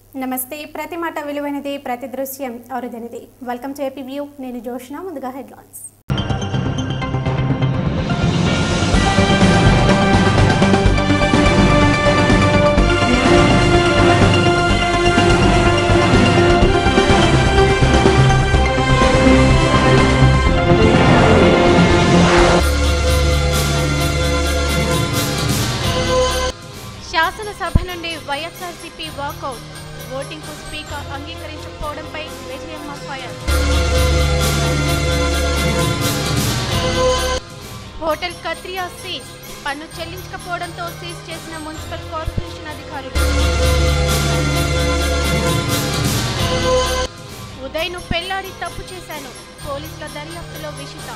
నమస్తే ప్రతి మాట విలువైనది ప్రతి దృశ్యం అరుదైనది వెల్కమ్ టు ఏపీ వ్యూ నేను జోష్న ముందుగా హెడ్లైన్స్ శాసనసభ నుండి వైఎస్ఆర్సీపీ వాకౌట్ ఓటింగ్కు స్పీకర్ అంగీకరించకపోవడంపై Vijayamma fire hotel Katriya seize పన్ను చెల్లించకపోవడంతో సీజ్ చేసిన మున్సిపల్ కార్పొరేషన్ అధికారులు ఉదయ్ను పెళ్లాడి తప్పు చేశాను పోలీసుల దర్యాప్తులో విషిత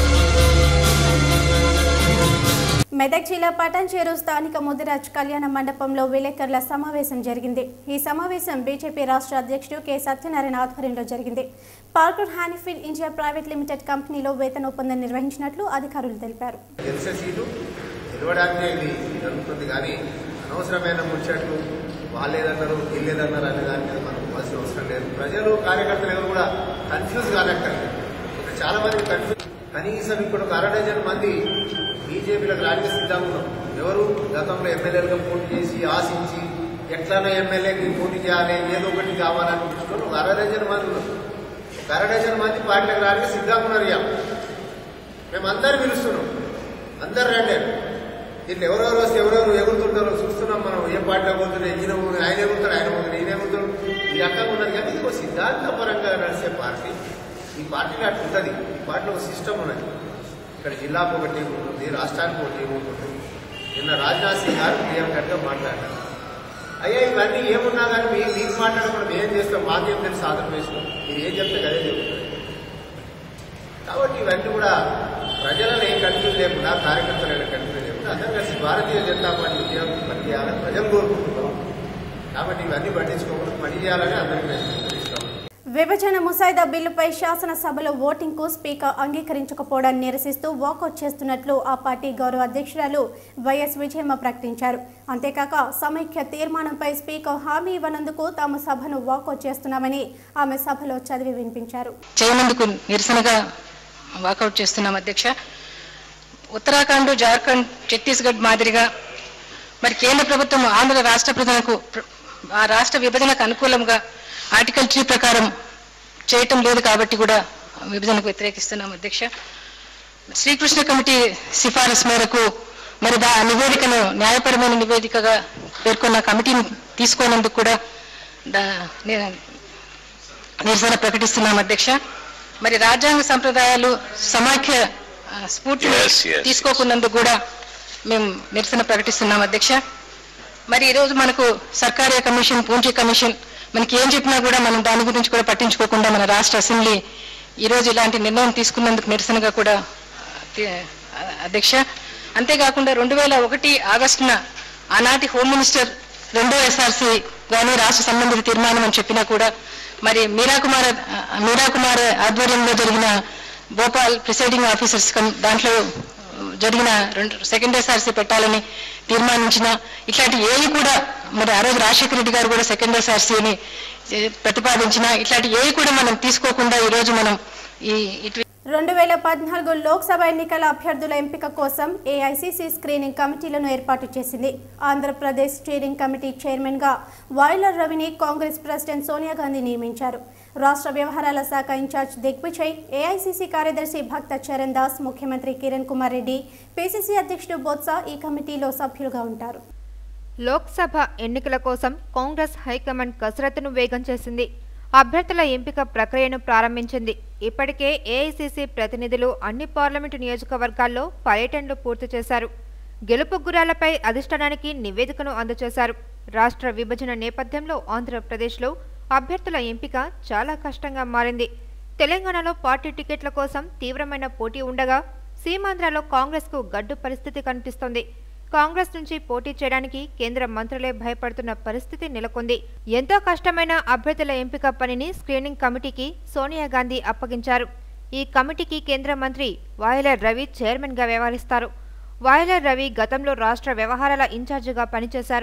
మెదక్ జిల్లా పటాన్చేరు స్థానిక ముదిరాజ్ కళ్యాణ మండపంలో విలేకరుల సమావేశం జరిగింది ఈ సమావేశం బీజేపీ రాష్ట్ర అధ్యక్షుడు కె సత్యనారాయణ ఆధ్వర్యంలో జరిగింది Parker Hannifin India private limited కంపెనీలో వేతన ఒప్పందం నిర్వహించినట్లు అధికారులు తెలిపారు గెలిచే సీటు గెలవడానికే ఇది జరుగుతుంది కానీ అనవసరమైన ముచ్చట్లు వాళ్ళేదన్నారు వీళ్ళేదన్నారు అనే దాని మీద మనం పోవాల్సిన అవసరం లేదు ప్రజలు కార్యకర్తలు ఎవరు కూడా కన్ఫ్యూజ్ కానక్కర్లేదు ఇక్కడ చాలా మంది కన్ఫ్యూజ్ కనీసం ఇప్పుడు ఒక అర డజన్ మంది బీజేపీలకు రాజకీయ సిద్ధంగా ఉన్నాం ఎవరు గతంలో ఎమ్మెల్యేలుగా పోటీ చేసి ఆశించి ఎట్లనో ఎమ్మెల్యేకి పోటీ చేయాలి ఏదో ఒకటి కావాలని చూసుకొని ఒక అర డజన్ మంది ఉన్నాం ఒక అర డజన్ మంది పార్టీలకు రావడానికి సిద్ధంగా ఉన్నారు ఇవాళ మేము అందరు పిలుస్తున్నాం అందరు రండి ఇట్లా ఎవరెవరు వస్తే ఎవరెవరు ఎగురుతుంటారో చూస్తున్నాం మనం ఏ పార్టీలో పోతున్నాయి ఈయన పోతుంది, ఆయన ఎగురుతాడు ఆయన పోతుంది ఈయన ఎగురుతాడు ఈ రకంగా ఉన్నది కానీ ఇది ఒక సిద్ధాంతపరంగా నడిచే పార్టీ ఈ పార్టీలో అట్లా ఉంటుంది ఈ పార్టీలో ఒక సిస్టమ్ ఉన్నది ఇక్కడ జిల్లాకు ఒక టీం ఉంటుంది రాష్ట్రానికి ఒక టీం ఉంటుంది నిన్న రాజ్నాథ్ సింగ్ గారు క్లియర్ కట్గా మాట్లాడారు అయ్యా ఇవన్నీ ఏమున్నా కానీ మీ మీకు మాట్లాడకుండా మేము ఏం చేస్తాం మాకేం తెలుసు సాధన వేసుకోం మీరు ఏం చెప్తే అదే చెప్తారు కాబట్టి ఇవన్నీ కూడా ప్రజలను ఏం కన్ఫ్యూజ్ లేకుండా కార్యకర్తలను కన్ఫ్యూజ్ లేకుండా అందరం కలిసి భారతీయ జనతా పార్టీ విజయం పని చేయాలని ప్రజలు కోరుకుంటున్నాం కాబట్టి ఇవన్నీ పట్టించుకోకుండా పని చేయాలని అందరికీ నేను పిలుస్తున్నాను విభజన ముసాయిదా బిల్లుపై శాసనసభలో ఓటింగ్కు స్పీకర్ అంగీకరించకపోవడాన్ని నిరసిస్తూ వాకౌట్ చేస్తున్నట్లు ఆ పార్టీ గౌరవ అధ్యక్షురాలు వైఎస్ విజయమ్మ ప్రకటించారు అంతేకాక సమైక్య తీర్మానంపై స్పీకర్ హామీ ఇవ్వనందుకు తాము సభను వాకౌట్ చేస్తున్నామని ఆమె సభలో చదివి వినిపించారు చేయనందుకు నిరసనగా వాకౌట్ చేస్తున్నాం అధ్యక్ష ఉత్తరాఖండ్ జార్ఖండ్ ఛత్తీస్గఢ్ మాదిరిగా మరి కేంద్ర ప్రభుత్వం ఆంధ్ర రాష్ట్ర ప్రజలకు ప్ర- ఆ రాష్ట్ర విభజనకు అనుకూలంగా ఆర్టికల్ త్రీ ప్రకారం చేయటం లేదు కాబట్టి కూడా విభజనకు వ్యతిరేకిస్తున్నాం అధ్యక్ష శ్రీకృష్ణ కమిటీ సిఫారసు మేరకు మరి దా నివేదికను న్యాయపరమైన నివేదికగా పేర్కొన్న కమిటీని తీసుకోనందుకు కూడా దా- నే- నిరసన ప్రకటిస్తున్నాం అధ్యక్ష మరి రాజ్యాంగ సంప్రదాయాలు సమాఖ్య ఆ, స్ఫూర్తిని Yes, yes, తీసుకోకున్నందుకు కూడా మేము నిరసన ప్రకటిస్తున్నాం అధ్యక్ష మరి ఈరోజు మనకు సర్కారీ కమిషన్ పూంచి కమిషన్ మనకి ఏం చెప్పినా కూడా మనం దాని గురించి కూడా పట్టించుకోకుండా మన రాష్ట్ర అసెంబ్లీ ఈరోజు ఇలాంటి నిర్ణయం తీసుకున్నందుకు నిరసనగా కూడా తి- అధ్యక్ష అంతేకాకుండా రెండు వేల ఒకటి ఆగస్టున ఆనాటి హోమ్ మినిస్టర్ రెండో ఎస్ఆర్సీ కానీ రాష్ట్ర సంబంధిత తీర్మానం అని చెప్పినా కూడా మరి మీరా కుమార్ మీరా కుమార్ ఆధ్వర్యంలో జరిగిన భోపాల్ ప్రిసైడింగ్ ఆఫీసర్స్ కం- దాంట్లో జరిగిన రెండు సెకండ్ ఎస్ఆర్సీ పెట్టాలని తీర్మానించిన ఇట్లాంటి ఏవి కూడా మరి ఆ రోజు రాజశేఖర రెడ్డి గారు కూడా సెకండ్ ఎస్ఆర్సీని ప్రతిపాదించిన ఇట్లాంటి ఏవి కూడా మనం తీసుకోకుండా ఈ రోజు మనం ఈ ఇటు రెండు వేల పద్నాలుగు లోక్సభ ఎన్నికల అభ్యర్థుల ఎంపిక కోసం ఏఐసిసి స్క్రీనింగ్ కమిటీలను ఏర్పాటు చేసింది ఆంధ్రప్రదేశ్ స్టీరింగ్ కమిటీ చైర్మన్గా వాయిలర్ రవిని కాంగ్రెస్ ప్రెసిడెంట్ సోనియా గాంధీ నియమించారు రాష్ట్ర వ్యవహారాల శాఖ ఇన్ఛార్జ్ దిగ్విజయ్ ఏఐసిసి కార్యదర్శి భక్త చరణ్ దాస్ ముఖ్యమంత్రి కిరణ్ కుమార్ రెడ్డి పిసిసి అధ్యక్షుడు బొత్స ఈ కమిటీలో సభ్యులుగా ఉంటారు లోక్సభ ఎన్నికల కోసం కాంగ్రెస్ హైకమాండ్ కసరత్తును వేగం చేసింది అభ్యర్థుల ఎంపిక ప్రక్రియను ప్రారంభించింది ఇప్పటికే ఏఐసిసి ప్రతినిధులు అన్ని పార్లమెంటు నియోజకవర్గాల్లో పర్యటనలు పూర్తి చేశారు గెలుపు గురాలపై అధిష్టానానికి నివేదికను అందజేశారు రాష్ట్ర విభజన నేపథ్యంలో ఆంధ్రప్రదేశ్లో అభ్యర్థుల ఎంపిక చాలా కష్టంగా మారింది తెలంగాణలో పార్టీ టికెట్ల కోసం తీవ్రమైన పోటీ ఉండగా సీమాంధ్రలో కాంగ్రెస్కు గడ్డు పరిస్థితి కనిపిస్తోంది కాంగ్రెస్ నుంచి పోటీ చేయడానికి కేంద్ర మంత్రులే భయపడుతున్న పరిస్థితి నెలకొంది ఎంతో కష్టమైన అభ్యర్థుల ఎంపిక పనిని స్క్రీనింగ్ కమిటీకి సోనియా గాంధీ అప్పగించారు ఈ కమిటీకి కేంద్ర మంత్రి వాయలర్ రవి చైర్మన్గా వ్యవహరిస్తారు వాయలర్ రవి గతంలో రాష్ట్ర వ్యవహారాల ఇన్ఛార్జిగా పనిచేశారు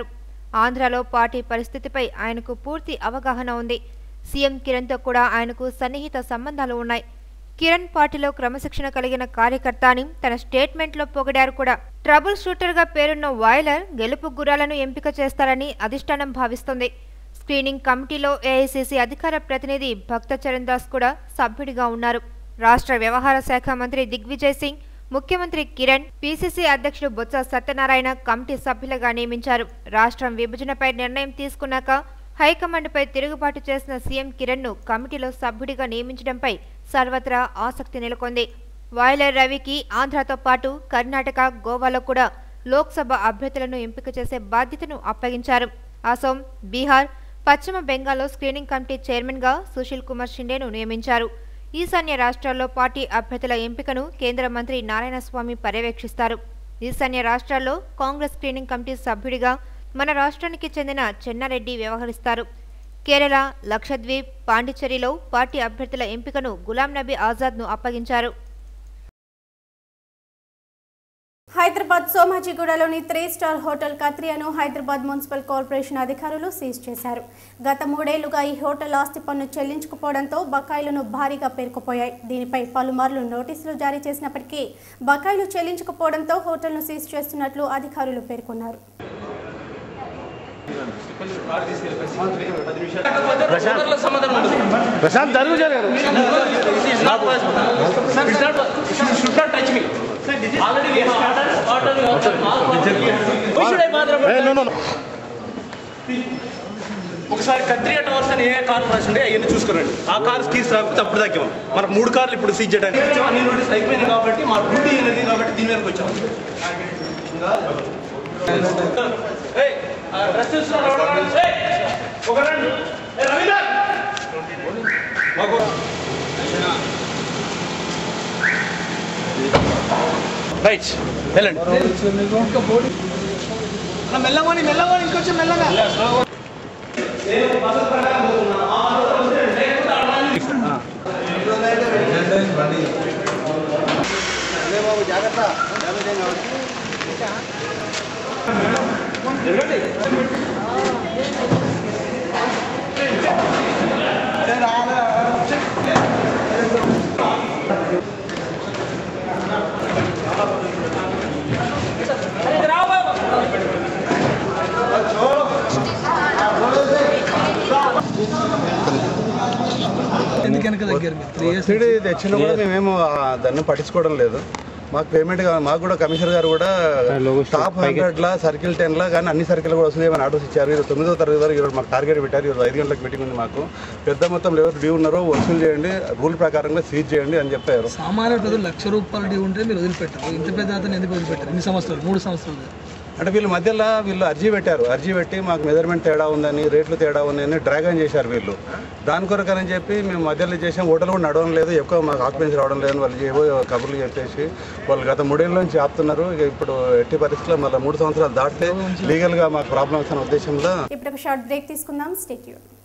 ఆంధ్రాలో పార్టీ పరిస్థితిపై ఆయనకు పూర్తి అవగాహన ఉంది సీఎం కిరణ్తో కూడా ఆయనకు సన్నిహిత సంబంధాలు ఉన్నాయి కిరణ్ పార్టీలో క్రమశిక్షణ కలిగిన కార్యకర్త అని తన స్టేట్మెంట్లో పొగిడారు కూడా ట్రబుల్ షూటర్గా పేరున్న వాయిలర్ గెలుపు గుర్రాలను ఎంపిక చేస్తారని అధిష్టానం భావిస్తుంది స్క్రీనింగ్ కమిటీలో ఏఐసీసీ అధికార ప్రతినిధి భక్త చరణ్ దాస్ కూడా సభ్యుడిగా ఉన్నారు రాష్ట్ర వ్యవహార శాఖ మంత్రి దిగ్విజయ్ సింగ్ ముఖ్యమంత్రి కిరణ్ పీసీసీ అధ్యక్షుడు బొత్స సత్యనారాయణ కమిటీ సభ్యులుగా నియమించారు రాష్ట్రం విభజనపై నిర్ణయం తీసుకున్నాక హైకమాండ్పై తిరుగుబాటు చేసిన సీఎం కిరణ్ను కమిటీలో సభ్యుడిగా నియమించడంపై సర్వత్రా ఆసక్తి నెలకొంది వాయిలర్ రవికి ఆంధ్రతో పాటు కర్ణాటక గోవాలో కూడా లోక్సభ అభ్యర్థులను ఎంపిక చేసే బాధ్యతను అప్పగించారు అసోం బీహార్ పశ్చిమ బెంగాల్లో స్క్రీనింగ్ కమిటీ చైర్మన్గా సుశీల్ కుమార్ షిండేను నియమించారు ఈశాన్య రాష్ట్రాల్లో పార్టీ అభ్యర్థుల ఎంపికను కేంద్ర మంత్రి నారాయణస్వామి పర్యవేక్షిస్తారు ఈశాన్య రాష్ట్రాల్లో కాంగ్రెస్ స్క్రీనింగ్ కమిటీ సభ్యుడిగా మన రాష్ట్రానికి చెందిన చెన్నారెడ్డి వ్యవహరిస్తారు కేరళ లక్షద్వీప్ పాండిచ్చేరిలో పార్టీ అభ్యర్థుల ఎంపికను గులాం నబీ ఆజాద్ను అప్పగించారు హైదరాబాద్ సోమాజిగూడలోని త్రీ స్టార్ హోటల్ కత్రియాను హైదరాబాద్ మున్సిపల్ కార్పొరేషన్ అధికారులు సీజ్ చేశారు గత మూడేళ్లుగా ఈ హోటల్ ఆస్తి పన్ను చెల్లించకపోవడంతో బకాయిలను భారీగా పేరుకుపోయాయి దీనిపై పలుమార్లు నోటీసులు జారీ చేసినప్పటికీ బకాయిలు చెల్లించకపోవడంతో హోటల్ను సీజ్ చేస్తున్నట్లు అధికారులు పేర్కొన్నారు ప్రశాంత్ జరుగు జరగరు ఒకసారి కత్రియ టవర్స్ అని ఏ కార్ రాసిండే అవన్నీ చూసుకురండి ఆ కార్ కీస్ రాకపోతే అప్పుడు తగ్గాం మనకు మూడు కార్లు ఇప్పుడు సీజ్ చేయడానికి అన్ని నోటీస్ అయిపోయింది కాబట్టి మా డ్యూటీ అనేది కాబట్టి దీని మీదకి వచ్చాం ఏయ్, ఆ డ్రెస్ చూస్తున్నాడు ఎవడు? ఏయ్, ఒక రండి. ఏయ్, రవీందర్! మాకు రైట్ వెళ్ళండి మెల్లమని మెల్లమని ఇంకొంచెం మెల్లగా సబ్సిడీ తెచ్చినా కూడా మేమేమో ఆ దాన్ని పట్టించుకోవడం లేదు మాకు పేమెంట్ కావాలి మాకు కూడా కమిషనర్ గారు కూడా టాప్ హండ్రెడ్ లా సర్కిల్ టెన్ లా కానీ అన్ని సర్కిల్ కూడా వస్తుంది ఏమైనా ఆర్డర్స్ ఇచ్చారు ఈరోజు తొమ్మిదో తరగతి వరకు ఈరోజు మాకు టార్గెట్ పెట్టారు ఈరోజు ఐదు గంటలకు మీటింగ్ ఉంది మాకు పెద్ద మొత్తం ఎవరు డ్యూ ఉన్నారో వసూలు చేయండి రూల్ ప్రకారంగా సీజ్ చేయండి అని చెప్పారు సామాన్య ప్రజలు లక్ష రూపాయలు డ్యూ ఉంటే మీరు వదిలిపెట్టారు ఇంత పెద్ద అతను ఎందుకు వదిలిపెట్టారు ఇన్ని సంవత్సరాలు మూడు సంవత్సరాలు అంటే వీళ్ళు మధ్యలో వీళ్ళు అర్జీ పెట్టారు అర్జీ పెట్టి మాకు మెజర్మెంట్ తేడా ఉందని రేట్లు తేడా ఉందని డ్రాగన్ చేశారు వీళ్ళు దాని కొరకని చెప్పి మేము మధ్యలో చేసాం హోటల్ కూడా నడవడం లేదు ఎక్కువ మాకు ఆక్యుపెన్సీ రావడం లేదని వాళ్ళు ఏవో కబుర్లు చెప్పేసి వాళ్ళు గత మూడేళ్ళ నుంచి ఆపుతున్నారు ఇక ఇప్పుడు ఎట్టి పరిస్థితుల్లో మళ్ళీ మూడు సంవత్సరాలు దాటితే లీగల్గా మాకు ప్రాబ్లమ్స్ అనే ఉద్దేశంలో ఇప్పుడు ఒక షార్ట్ బ్రేక్ తీసుకుందాం స్టేట్యూన్